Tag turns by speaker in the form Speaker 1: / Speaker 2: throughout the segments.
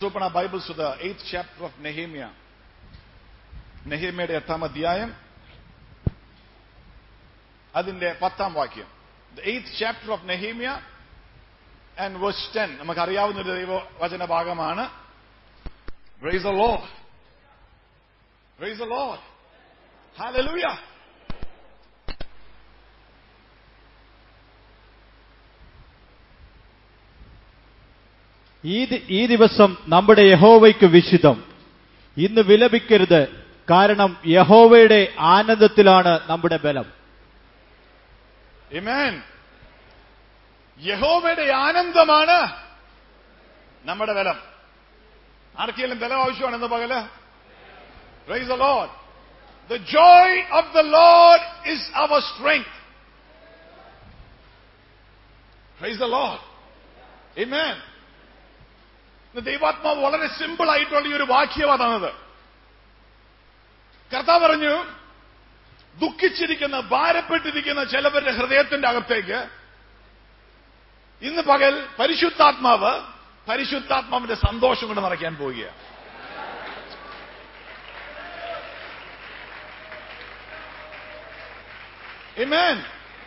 Speaker 1: open our Bibles to the eighth chapter of Nehemiah. നെഹേമയുടെ എട്ടാം അധ്യായം അതിന്റെ പത്താം വാക്യം the eighth chapter of Nehemiah and verse ten നമുക്കറിയാവുന്ന ഒരു ദൈവവചന ഭാഗമാണ് praise the Lord praise the Lord hallelujah
Speaker 2: ഈ ദി- ഈ ദിവസം നമ്മുടെ യഹോവയ്ക്ക് വിശുദ്ധം ഇന്ന് വിലപിക്കരുത് കാരണം യഹോവയുടെ ആനന്ദത്തിലാണ് നമ്മുടെ ബലം
Speaker 1: Amen. യഹോവയുടെ ആനന്ദമാണ് നമ്മുടെ ബലം ആർക്കെങ്കിലും ബലം ആവശ്യമാണെന്ന് പകല് Praise the Lord. The joy of the Lord is our strength. Praise the Lord. Amen. ഇന്ന് ദൈവാത്മാവ് വളരെ സിമ്പിൾ ആയിട്ടുള്ള ഈ ഒരു വാക്യമാണ് തന്നത് കർത്താവ് പറഞ്ഞു ദുഃഖിച്ചിരിക്കുന്ന ഭാരപ്പെട്ടിരിക്കുന്ന ചിലവരുടെ ഹൃദയത്തിന്റെ അകത്തേക്ക് ഇന്ന് പകൽ പരിശുദ്ധാത്മാവ് പരിശുദ്ധാത്മാവിന്റെ സന്തോഷം കൊണ്ട് നിറയ്ക്കാൻ പോവുകയാണ് Amen.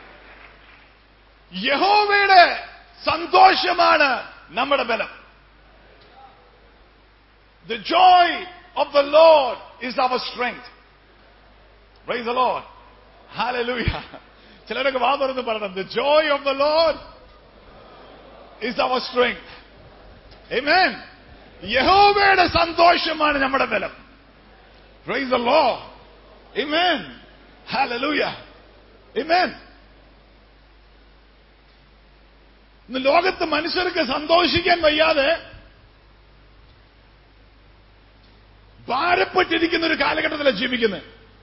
Speaker 1: യഹോവയുടെ സന്തോഷമാണ് നമ്മുടെ ബലം The joy of the Lord is our strength. Praise the Lord. Hallelujah. ചിലരൊക്കെ വാ തുറന്ന് പറയണം The joy of the Lord is our strength. Amen. യഹോവയുടെ സന്തോഷമാണ് നമ്മുടെ ബലം Praise the Lord. Amen. Hallelujah. Amen. ഇന്ന് ലോകത്ത് മനുഷ്യർക്ക് സന്തോഷിക്കാൻ വയ്യാതെ ഭാരപ്പെട്ടിരിക്കുന്ന ഒരു കാലഘട്ടത്തിലാണ് ജീവിക്കുന്നത്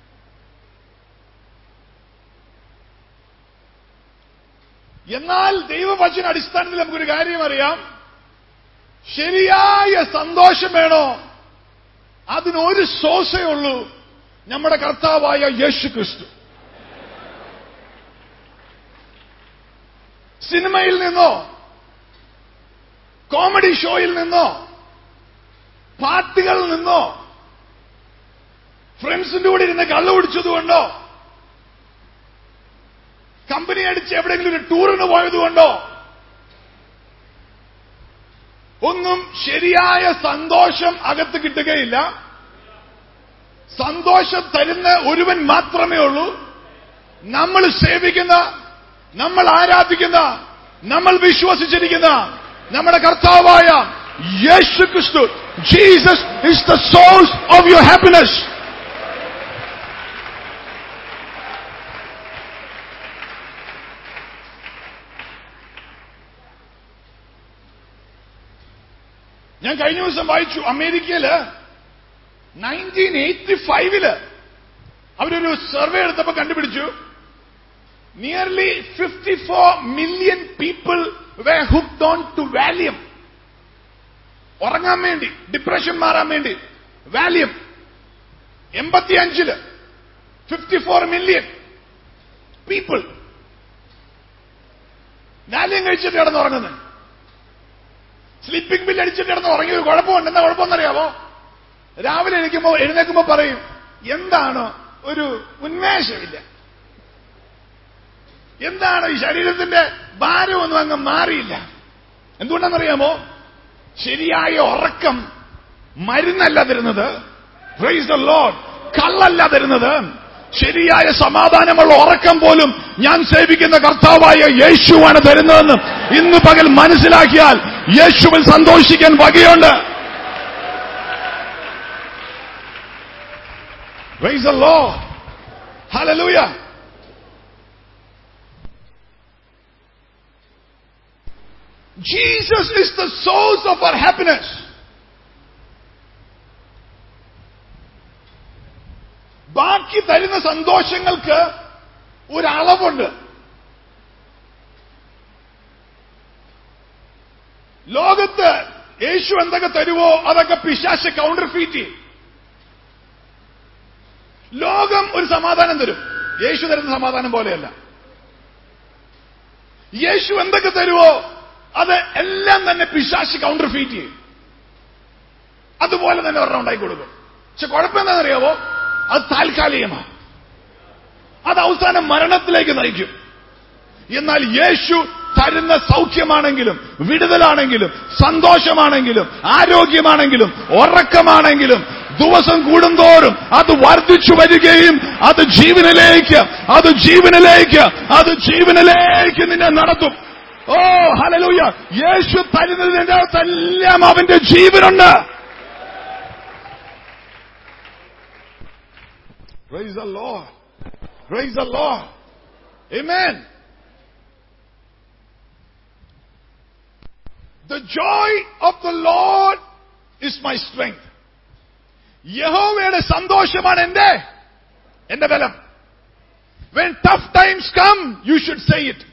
Speaker 1: എന്നാൽ ദൈവവചന അടിസ്ഥാനത്തിൽ നമുക്കൊരു കാര്യം അറിയാം ശരിയായ സന്തോഷം വേണോ അതിനൊരു സോസേ ഉള്ളൂ നമ്മുടെ കർത്താവായ യേശു ക്രിസ്തു സിനിമയിൽ നിന്നോ കോമഡി ഷോയിൽ നിന്നോ പാട്ടുകളിൽ നിന്നോ ഫ്രണ്ട്സിന്റെ കൂടെ ഇരുന്ന് കള്ളു കുടിച്ചതുകൊണ്ടോ കമ്പനി അടിച്ച് എവിടെയെങ്കിലും ഒരു ടൂറിന് പോയതുകൊണ്ടോ ഒന്നും ശരിയായ സന്തോഷം അകത്ത് കിട്ടുകയില്ല സന്തോഷം തരുന്ന ഒരുവൻ മാത്രമേ ഉള്ളൂ നമ്മൾ സേവിക്കുന്ന നമ്മൾ ആരാധിക്കുന്ന നമ്മൾ വിശ്വസിച്ചിരിക്കുന്ന നമ്മുടെ കർത്താവായ Yesu Kristu Jesus is the source of your happiness ഞാൻ കഴിഞ്ഞ ദിവസം വായിച്ചു അമേരിക്കയില് നയൻറ്റീൻ എയ്റ്റി ഫൈവില് അവരൊരു സർവേ എടുത്തപ്പോ കണ്ടുപിടിച്ചു nearly fifty four million people were hooked on to Valium ഉറങ്ങാൻ വേണ്ടി ഡിപ്രഷൻ മാറാൻ വേണ്ടി വാല്യം എൺപത്തിയഞ്ചില് fifty four million people Valium കഴിച്ചിട്ട് കിടന്നുറങ്ങുന്നത് സ്ലീപ്പിംഗ് ബില്ല് അടിച്ചിട്ട് കിടന്ന് ഉറങ്ങി ഒരു കുഴപ്പമുണ്ട് എന്താ കുഴപ്പമെന്നറിയാമോ രാവിലെ എണീക്കുമ്പോ എഴുന്നേക്കുമ്പോ പറയും എന്താണ് ഒരു ഉന്മേഷമില്ല എന്താണ് ഈ ശരീരത്തിന്റെ ഭാരമൊന്നും അങ്ങ് മാറിയില്ല എന്തുകൊണ്ടാണെന്നറിയാമോ ശരിയായ ഉറക്കം മരുന്നല്ല തരുന്നത് പ്രൈസ് ദ ലോഡ് കള്ളല്ല തരുന്നത് ശരിയായ സമാധാനമുള്ള ഉറക്കം പോലും ഞാൻ സേവിക്കുന്ന കർത്താവായ യേശുവാണ് തരുന്നതെന്ന് ഇന്ന് പകൽ മനസ്സിലാക്കിയാൽ യേശുവിൽ സന്തോഷിക്കാൻ വകയുണ്ട് Praise the Lord. Hallelujah. Jesus is the source of our happiness. ബാക്കി തരുന്ന സന്തോഷങ്ങൾക്ക് ഒരളവുണ്ട് ലോകത്ത് യേശു എന്തൊക്കെ തരുവോ അതൊക്കെ പിശാശ കൗണ്ടർ ഫീറ്റ് ചെയ്യും ലോകം ഒരു സമാധാനം തരും യേശു തരുന്ന സമാധാനം പോലെയല്ല യേശു എന്തൊക്കെ തരുവോ അത് എല്ലാം തന്നെ പിശാശ് കൗണ്ടർ ഫീറ്റ് ചെയ്യും അതുപോലെ തന്നെ ഒരെണ്ണം ഉണ്ടാക്കി കൊടുക്കും പക്ഷെ കുഴപ്പം എന്താണെന്നറിയാവോ അത് താൽക്കാലികമാണ് അത് അവസാനം മരണത്തിലേക്ക് നയിക്കും എന്നാൽ യേശു തരുന്ന സൗഖ്യമാണെങ്കിലും വിടുതലാണെങ്കിലും സന്തോഷമാണെങ്കിലും ആരോഗ്യമാണെങ്കിലും ഉറക്കമാണെങ്കിലും ദിവസം കൂടുന്തോറും അത് വർദ്ധിച്ചു വരികയും അത് ജീവനിലേക്ക് അത് ജീവനിലേക്ക് അത് ജീവനിലേക്ക് നിന്നെ നടത്തും ഓ ഹലലൂയ യേശു തരുന്നതിന്റെ അകത്തെല്ലാം അവന്റെ ജീവനുണ്ട് Praise the Lord. Praise the Lord. Amen. The joy of the Lord is my strength. യഹോവയുടെ സന്തോഷമാണ് എന്റെ എന്റെ ബലം when tough times come you should say it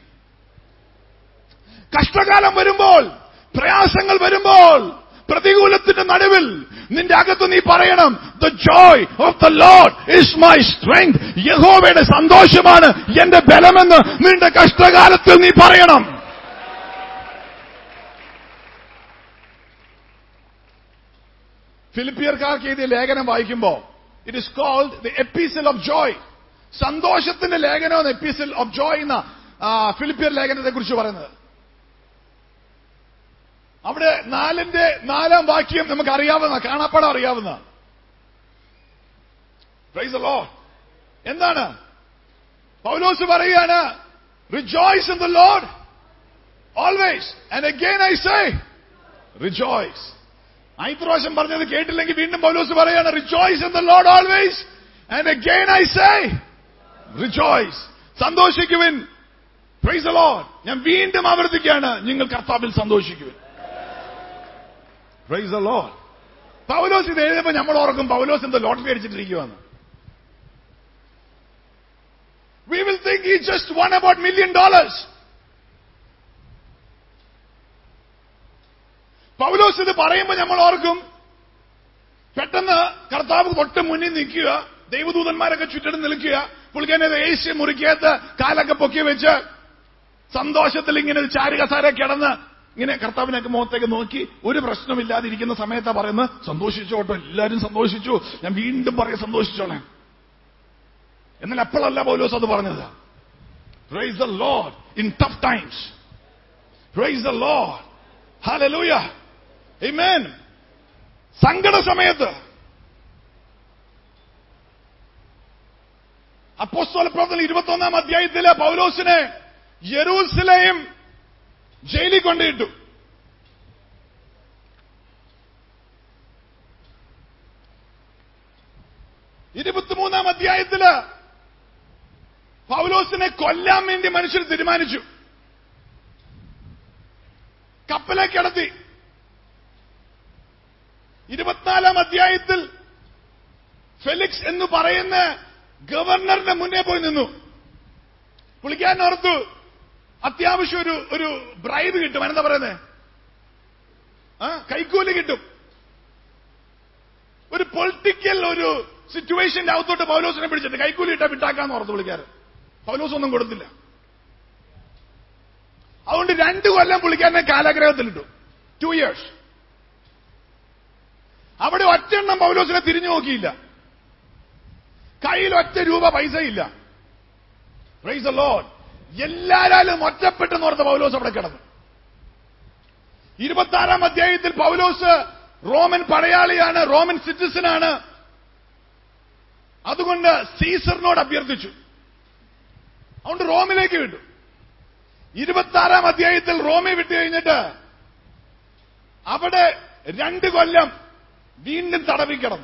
Speaker 1: കഷ്ടകാലം വരുമ്പോൾ പ്രയാസങ്ങൾ വരുമ്പോൾ പ്രതികൂലത്തിന്റെ നടുവിൽ നിന്റെ അകത്ത് നീ പറയണം the joy of the Lord is my strength യഹോവയുടെ സന്തോഷമാണ് എന്റെ ബലമെന്ന് നിന്റെ കഷ്ടകാലത്തിൽ നീ പറയണം ഫിലിപ്പിയർക്കാർക്ക് എഴുതിയ ലേഖനം വായിക്കുമ്പോൾ it is called the epistle of joy സന്തോഷത്തിന്റെ ലേഖനം എപ്പീസൽ ഓഫ് ജോയ് എന്ന ആ, ഫിലിപ്പിയർ ലേഖനത്തെ കുറിച്ച് പറയുന്നത് അവിടെ നാലിന്റെ നാലാം വാക്യം നമുക്ക് അറിയാവുന്ന കാണാപ്പാടം അറിയാവുന്ന Praise the Lord. എന്താണ് പൗലോസ് പറയുകയാണ് rejoice in the Lord always and again I say rejoice ആദ്യത്തെ പ്രാവശ്യം പറഞ്ഞത് കേട്ടില്ലെങ്കിൽ വീണ്ടും പൗലോസ് പറയാണ് rejoice in the Lord always and again I say rejoice സന്തോഷിക്കുവിൻ പ്രൈസ് ദ ലോഡ് ഞാൻ വീണ്ടും ആവർത്തിക്കുകയാണ് നിങ്ങൾ കർത്താവിൽ സന്തോഷിക്കുവിൻ പ്രൈസ് ദ ലോഡ് പൗലോസ് ഇത് എഴുതുമ്പോൾ നമ്മൾ ഓർക്കും പൗലോസ് എന്താ ലോട്ടറി അടിച്ചിട്ടിരിക്കുവാന്ന് we will think he just won about million dollars Paulose ഇത് പറയുമ്പോൾ നമ്മൾ ഓർക്കും പെട്ടെന്ന് കർത്താവ് തൊട്ട് മുന്നിൽ നിൽക്കുക ദൈവദൂതന്മാരൊക്കെ ചുറ്റിടും നിൽക്കുക പുള്ളിക്കാനെ ഏഷ്യ മുറിക്കകത്ത് കാലൊക്കെ പൊക്കി വെച്ച് സന്തോഷത്തിൽ ഇങ്ങനെ ചാരി കസാര കിടന്ന് ഇങ്ങനെ കർത്താവിനൊക്കെ മുഖത്തേക്ക് നോക്കി ഒരു പ്രശ്നമില്ലാതിരിക്കുന്ന സമയത്താ പറയുന്നത് സന്തോഷിച്ചോട്ടോ എല്ലാവരും സന്തോഷിച്ചു ഞാൻ വീണ്ടും പറയാം സന്തോഷിച്ചോളെ എന്നാൽ അപ്പോഴല്ല പൗലോസ് അത് പറഞ്ഞത് praise the Lord in tough times praise the Lord hallelujah amen സങ്കട സമയത്ത് അപ്പോസ്തല പ്രവർത്തനം ഇരുപത്തൊന്നാം അധ്യായത്തിലെ പൗലോസിനെ യെരൂസലേം ജയിലിൽ കൊണ്ടിട്ടു ഇരുപത്തിമൂന്നാം അധ്യായത്തില് പൗലോസിനെ കൊല്ലാൻ വേണ്ടി മനുഷ്യർ തീരുമാനിച്ചു കപ്പലെ കിടത്തി ഇരുപത്തിനാലാം അധ്യായത്തിൽ ഫെലിക്സ് എന്ന് പറയുന്ന ഗവർണറുടെ മുന്നേ പോയി നിന്നു പുള്ളിക്കാരൻ ഓർത്തു അത്യാവശ്യം ഒരു ഒരു ബ്രൈബ് കിട്ടും എന്താ പറയുന്നത് ആ കൈക്കൂലി കിട്ടും ഒരു പൊളിറ്റിക്കൽ ഒരു സിറ്റുവേഷന്റെ അകത്തോട്ട് പൗലോസിനെ പിടിച്ചിട്ട് കൈക്കൂലി ഇട്ടാ വിട്ടാക്കാന്ന് ഓർത്തു പുള്ളിക്കാരൻ പൗലോസ് ഒന്നും കൊടുത്തില്ല അതുകൊണ്ട് രണ്ടു കൊല്ലം പുള്ളിക്കാരനെ കാലാഗ്രഹത്തിലിട്ടു ടു ഇയേഴ്സ് അവിടെ ഒറ്റെണ്ണം പൗലോസിനെ തിരിഞ്ഞു നോക്കിയില്ല കയ്യിൽ ഒറ്റ രൂപ പൈസ ഇല്ല പ്രൈസ് ലോഡ് എല്ലാരാലും ഒറ്റപ്പെട്ടെന്ന് ഓർത്ത പൗലോസ് അവിടെ കിടന്നു ഇരുപത്തി ആറാം അധ്യായത്തിൽ പൗലോസ് റോമൻ പടയാളിയാണ് റോമൻ സിറ്റിസനാണ് അതുകൊണ്ട് സീസറിനോട് അഭ്യർത്ഥിച്ചു അതുകൊണ്ട് റോമിലേക്ക് വിട്ടു ഇരുപത്തി ആറാം അധ്യായത്തിൽ റോമെ വിട്ടു കഴിഞ്ഞിട്ട് അവിടെ രണ്ട് കൊല്ലം വീണ്ടും തടവി കിടന്നു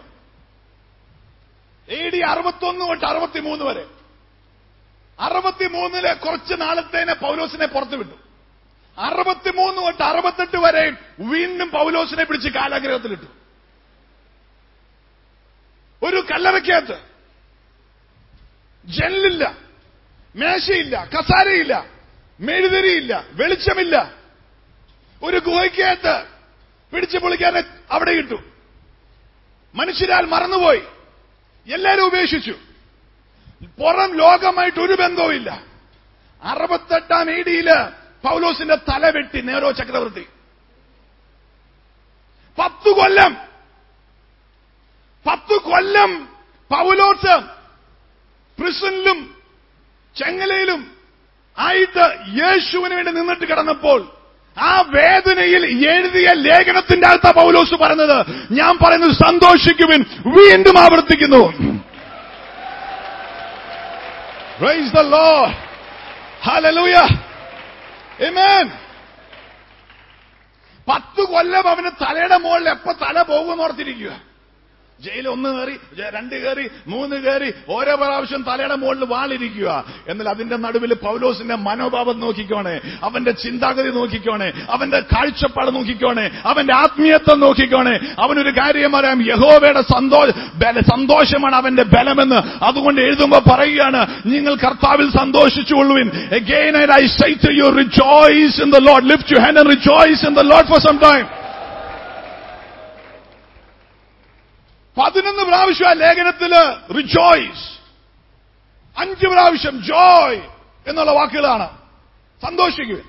Speaker 1: എ ഡി അറുപത്തൊന്ന് തൊട്ട് അറുപത്തിമൂന്ന് വരെ അറുപത്തിമൂന്നില് കുറച്ച് നാളത്തേനെ പൗലോസിനെ പുറത്തു വിട്ടു അറുപത്തിമൂന്ന് തൊട്ട് അറുപത്തെട്ട് വരെ വീണ്ടും പൗലോസിനെ പിടിച്ച് കാലാഗ്രഹത്തിലിട്ടു ഒരു കല്ലറയ്ക്കകത്ത് ജനലില്ല മേശയില്ല കസാരയില്ല മെഴുതിരിയില്ല വെളിച്ചമില്ല ഒരു ഗുഹയ്ക്കകത്ത് പിടിച്ചു പൊളിക്കാനെ അവിടെ ഇട്ടു മനുഷ്യരാൽ മറന്നുപോയി എല്ലാരും ഉപേക്ഷിച്ചു പുറം ലോകമായിട്ട് ഒരു ബന്ധവുമില്ല അറുപത്തെട്ടാം ഏടിയില് പൗലോസിന്റെ തല വെട്ടി നേരോ ചക്രവർത്തി പത്തു കൊല്ലം പത്ത് കൊല്ലം പൗലോസ് പ്രിസണിലും ചെങ്ങലയിലും ആയിട്ട് യേശുവിന് വേണ്ടി നിന്നിട്ട് കിടന്നപ്പോൾ ആ വേദനയിൽ എഴുതിയ ലേഖനത്തിന്റെ അകത്ത പൗലോസ് പറഞ്ഞത് ഞാൻ പറയുന്നത് സന്തോഷിക്കുവിൻ വീണ്ടും ആവർത്തിക്കുന്നു Praise the Lord. Hallelujah. Amen. പത്ത് കൊല്ലം അവന് തലയുടെ മുകളിൽ എപ്പോ തല പോകുമെന്ന് ഓർത്തിരിക്കുക ജയിൽ ഒന്ന് കയറി ജ- രണ്ട് കയറി മൂന്ന് കയറി ഓരോ പ്രാവശ്യം തലയുടെ മുകളിൽ വാളിരിക്കുക എന്നാൽ അതിന്റെ നടുവിൽ പൗലോസിന്റെ മനോഭാവം നോക്കിക്കോണേ അവന്റെ ചിന്താഗതി നോക്കിക്കോണേ അവന്റെ കാഴ്ചപ്പാട് നോക്കിക്കോണേ അവന്റെ ആത്മീയത്വം നോക്കിക്കോണേ അവനൊരു കാര്യം പറയാം യഹോവയുടെ സന്തോഷ ബല- സന്തോഷമാണ് അവന്റെ ബലമെന്ന് അതുകൊണ്ട് എഴുതുമ്പോ പറയുകയാണ് നിങ്ങൾ കർത്താവിൽ സന്തോഷിച്ചുകൊള്ളുവിൻ again and I say to you rejoice in the Lord lift your hand and rejoice in the Lord for some time പതിനൊന്ന് പ്രാവശ്യം ആ ലേഖനത്തില് റിജോയ്സ് അഞ്ച് പ്രാവശ്യം ജോയ് എന്നുള്ള വാക്കുകളാണ് സന്തോഷിക്കുക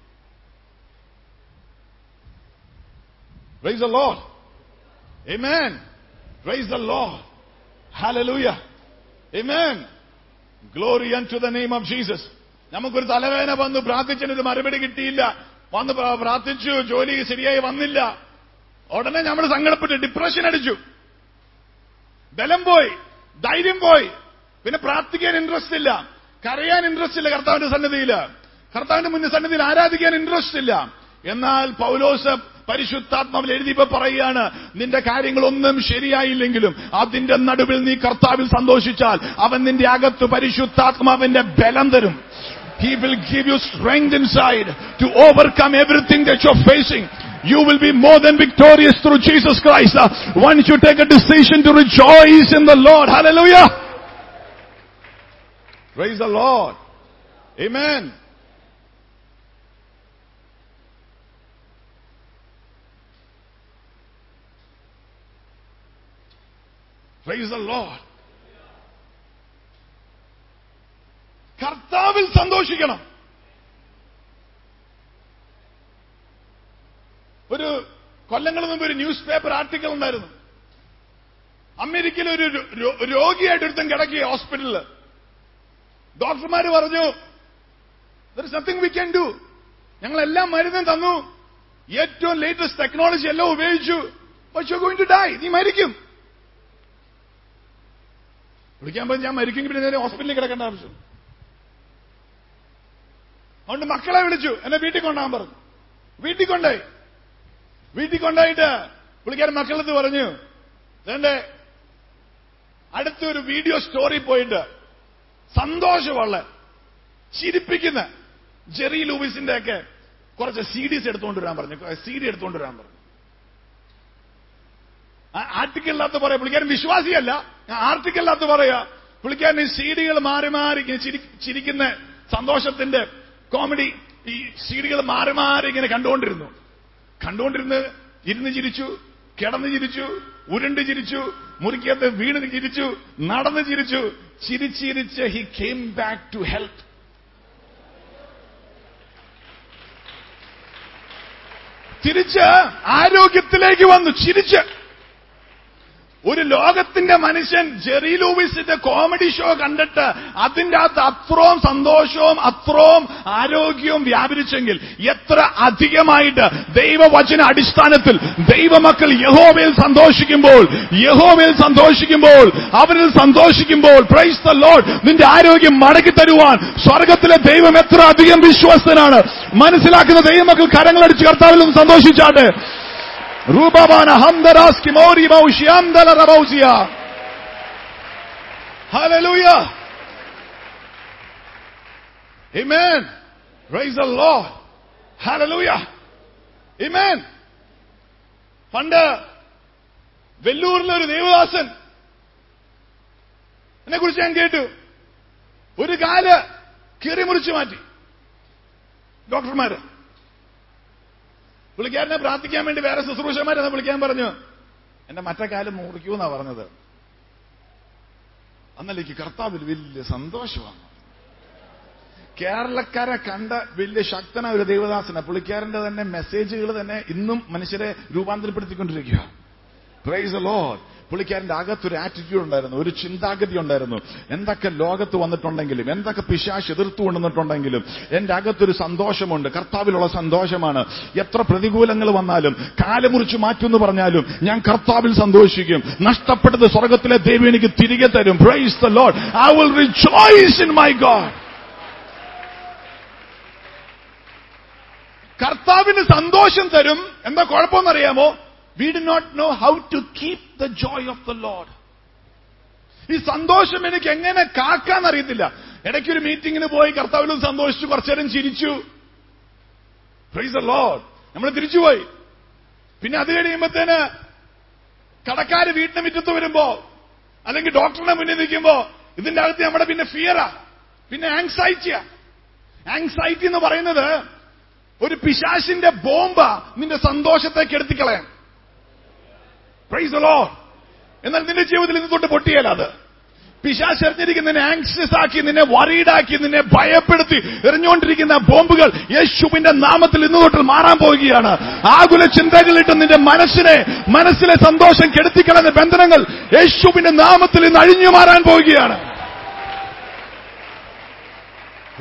Speaker 1: Praise the Lord. Amen. Praise the Lord. Hallelujah. Amen. Glory unto the name of Jesus. നമുക്കൊരു തലവേദന വന്നു പ്രാർത്ഥിച്ചതിനൊരു മറുപടി കിട്ടിയില്ല വന്ന് പ്ര- പ്രാർത്ഥിച്ചു ജോലി ശരിയായി വന്നില്ല ഉടനെ നമ്മൾ സങ്കടപ്പെട്ട് ഡിപ്രഷൻ അടിച്ചു ബലം പോയി ധൈര്യം പോയി പിന്നെ പ്രാർത്ഥിക്കാൻ ഇൻട്രസ്റ്റ് ഇല്ല കരയാൻ ഇൻട്രസ്റ്റ് ഇല്ല കർത്താവിന്റെ സന്നിധിയിൽ കർത്താവിന്റെ മുന്നിൽ സന്നിധിയിൽ ആരാധിക്കാൻ ഇൻട്രസ്റ്റ് ഇല്ല എന്നാൽ പൗലോസ് പരിശുദ്ധാത്മാവിൽ എഴുതിയപ്പോ പറയുകയാണ് നിന്റെ കാര്യങ്ങളൊന്നും ശരിയായില്ലെങ്കിലും അതിന്റെ നടുവിൽ നീ കർത്താവിൽ സന്തോഷിച്ചാൽ അവൻ നിന്റെ അകത്ത് പരിശുദ്ധാത്മാവിന്റെ ബലം തരും He will give you strength inside to overcome everything that you're facing. You will be more than victorious through Jesus Christ. Uh, once you take a decision to rejoice in the Lord. Hallelujah. Praise the Lord. Amen. Praise the Lord. കർത്താവിൽ സന്തോഷിക്കണം ഒരു കൊല്ലങ്ങൾ മുമ്പ് ഒരു news paper article ഉണ്ടായിരുന്നു അമേരിക്കയിൽ ഒരു രോ- രോ- രോഗിയായിട്ട് ഒരുത്തൻ കിടക്കുക ഹോസ്പിറ്റലിൽ ഡോക്ടർമാർ പറഞ്ഞു there is nothing we can do ഞങ്ങൾ എല്ലാം മരുന്നും തന്നു ഏറ്റവും ലേറ്റസ്റ്റ് ടെക്നോളജി എല്ലാം ഉപയോഗിച്ചു പക്ഷെ ഗോയിങ് ടു ഡൈ നീ മരിക്കും വിളിക്കാൻ പോയി ഞാൻ മരിക്കുമെങ്കിൽ പിന്നെ നേരെ ഹോസ്പിറ്റലിൽ കിടക്കേണ്ട ആവശ്യം അതുകൊണ്ട് മക്കളെ വിളിച്ചു എന്നെ വീട്ടിൽ കൊണ്ടുപോകാൻ പറഞ്ഞു വീട്ടിൽ കൊണ്ടുപോയി വീട്ടിൽ കൊണ്ടുപോയിട്ട് പുള്ളിക്കാരൻ മക്കളത്ത് പറഞ്ഞു എന്റെ അടുത്തൊരു വീഡിയോ സ്റ്റോറി പോയിട്ട് സന്തോഷമുള്ള ചിരിപ്പിക്കുന്ന ജെറി ലൂവിസിന്റെ ഒക്കെ കുറച്ച് സി ഡിസ് എടുത്തുകൊണ്ട് വരാൻ പറഞ്ഞു സി ഡി എടുത്തുകൊണ്ട് വരാൻ പറഞ്ഞു ആർട്ടിക്കലിനകത്ത് പറയാം പുള്ളിക്കാരൻ വിശ്വാസിയല്ല ആർട്ടിക്കലിനകത്ത് പറയാ പുള്ളിക്കാരൻ ഈ സി ഡികൾ മാറി മാറി ഇങ്ങനെ ചിരി- ചിരിക്കുന്ന സന്തോഷത്തിന്റെ കോമഡി ഈ സീഡികൾ മാറി മാറി ഇങ്ങനെ കണ്ടുകൊണ്ടിരുന്നു കണ്ടുകൊണ്ടിരുന്ന് ഇരുന്ന് ചിരിച്ചു കിടന്ന് ചിരിച്ചു ഉരുണ്ട് ചിരിച്ചു മുറിക്കകത്ത് വീണ് ചിരിച്ചു നടന്ന് ചിരിച്ചു ചിരിച്ചിരിച്ച് he came back to health തിരിച്ച് ആരോഗ്യത്തിലേക്ക് വന്നു ചിരിച്ച് ഒരു ലോകത്തിന്റെ മനുഷ്യൻ ജെറി ലൂവിസിന്റെ കോമഡി ഷോ കണ്ടിട്ട് അതിന്റെ അകത്ത് അത്രയും സന്തോഷവും അത്രയും ആരോഗ്യവും വ്യാപരിച്ചെങ്കിൽ എത്ര അധികമായിട്ട് ദൈവവചന അടിസ്ഥാനത്തിൽ ദൈവമക്കൾ യഹോവയിൽ സന്തോഷിക്കുമ്പോൾ യഹോവയിൽ സന്തോഷിക്കുമ്പോൾ അവരിൽ സന്തോഷിക്കുമ്പോൾ പ്രൈസ് ദ ലോഡ് നിന്റെ ആരോഗ്യം മടക്കി തരുവാൻ സ്വർഗത്തിലെ ദൈവം എത്ര അധികം വിശ്വസ്തനാണ് മനസ്സിലാക്കുന്ന ദൈവമക്കൾ കരങ്ങളടിച്ച് കർത്താവിൽ നിന്ന് സന്തോഷിച്ചാട്ടെ Rubabana hamdaras kimori maushiam dala rabausia. Hallelujah. Amen. Praise the Lord. Hallelujah. Amen. പണ്ട് വെല്ലൂരിലെ ഒരു ദേവദാസൻ എന്നെ കുറിച്ച് ഞാൻ കേട്ടു ഒരു കാല് കീറി മുറിച്ചു മാറ്റി ഡോക്ടർമാര് പുള്ളിക്കാരനെ പ്രാർത്ഥിക്കാൻ വേണ്ടി വേറെ ശുശ്രൂഷമാരെന്ന് വിളിക്കാൻ പറഞ്ഞു എന്റെ മറ്റേ കാലം മുറിക്കൂന്നാ പറഞ്ഞത് അന്നലേക്ക് കർത്താവിൽ വലിയ സന്തോഷമാണ് കേരളക്കാരെ കണ്ട വലിയ ശക്തനായ ഒരു ദേവദാസന പുള്ളിക്കാരന്റെ തന്നെ മെസ്സേജുകൾ തന്നെ ഇന്നും മനുഷ്യരെ രൂപാന്തരപ്പെടുത്തിക്കൊണ്ടിരിക്കുക പ്രൈസ് ലോഡ് പുള്ളിക്കാരന്റെ അകത്തൊരു ആറ്റിറ്റ്യൂഡ് ഉണ്ടായിരുന്നു ഒരു ചിന്താഗതി ഉണ്ടായിരുന്നു എന്തൊക്കെ ലോകത്ത് വന്നിട്ടുണ്ടെങ്കിലും എന്തൊക്കെ പിശാശ് എതിർത്തു കൊണ്ടുവന്നിട്ടുണ്ടെങ്കിലും എന്റെ അകത്തൊരു സന്തോഷമുണ്ട് കർത്താവിലുള്ള സന്തോഷമാണ് എത്ര പ്രതികൂലങ്ങൾ വന്നാലും കാലമുറിച്ച് മാറ്റുമെന്ന് പറഞ്ഞാലും ഞാൻ കർത്താവിൽ സന്തോഷിക്കും നഷ്ടപ്പെട്ടത് സ്വർഗത്തിലെ ദൈവം എനിക്ക് തിരികെ തരും praise the Lord I will rejoice in my God കർത്താവിന് സന്തോഷം തരും എന്താ കുഴപ്പമെന്നറിയാമോ we did not know how to keep the joy of the Lord ഈ സന്തോഷം എനിക്ക് എങ്ങനെ കാക്കാൻ അറിയത്തില്ല ഇടയ്ക്കൊരു മീറ്റിംഗിന് പോയി കർത്താവിലും സന്തോഷിച്ചു കുറച്ചേരം ചിരിച്ചു പ്രൈസ് ദ ലോഡ് നമ്മൾ തിരിച്ചുപോയി പിന്നെ അത് കഴിയുമ്പത്തേന് കടക്കാര് വീട്ടിന് മുറ്റത്ത് വരുമ്പോ അല്ലെങ്കിൽ ഡോക്ടറിന്റെ മുന്നിൽ നിൽക്കുമ്പോ ഇതിന്റെ അകത്ത് നമ്മുടെ പിന്നെ ഫിയറാ പിന്നെ ആങ്സൈറ്റിയാ ആങ്സൈറ്റി എന്ന് പറയുന്നത് ഒരു പിശാശിന്റെ ബോംബ നിന്റെ സന്തോഷത്തെ കെടുത്തിക്കളയാൻ പ്രൈസ് ലോ എന്നാൽ നിന്റെ ജീവിതത്തിൽ ഇന്ന് തൊട്ട് പൊട്ടിയല്ല അത് പിശാശ് എറിഞ്ഞിരിക്കുന്ന നിന്നെ ആങ്ഷ്യസ് ആക്കി നിന്നെ വറീഡാക്കി നിന്നെ ഭയപ്പെടുത്തി എറിഞ്ഞുകൊണ്ടിരിക്കുന്ന ബോംബുകൾ യേശുവിന്റെ നാമത്തിൽ ഇന്ന് തൊട്ട് മാറാൻ പോവുകയാണ് ആകുല ചിന്തകളിട്ട് നിന്റെ മനസ്സിനെ മനസ്സിലെ സന്തോഷം കെടുത്തിക്കളയുന്ന ബന്ധനങ്ങൾ യേശുവിന്റെ നാമത്തിൽ ഇന്ന് അഴിഞ്ഞു മാറാൻ പോവുകയാണ്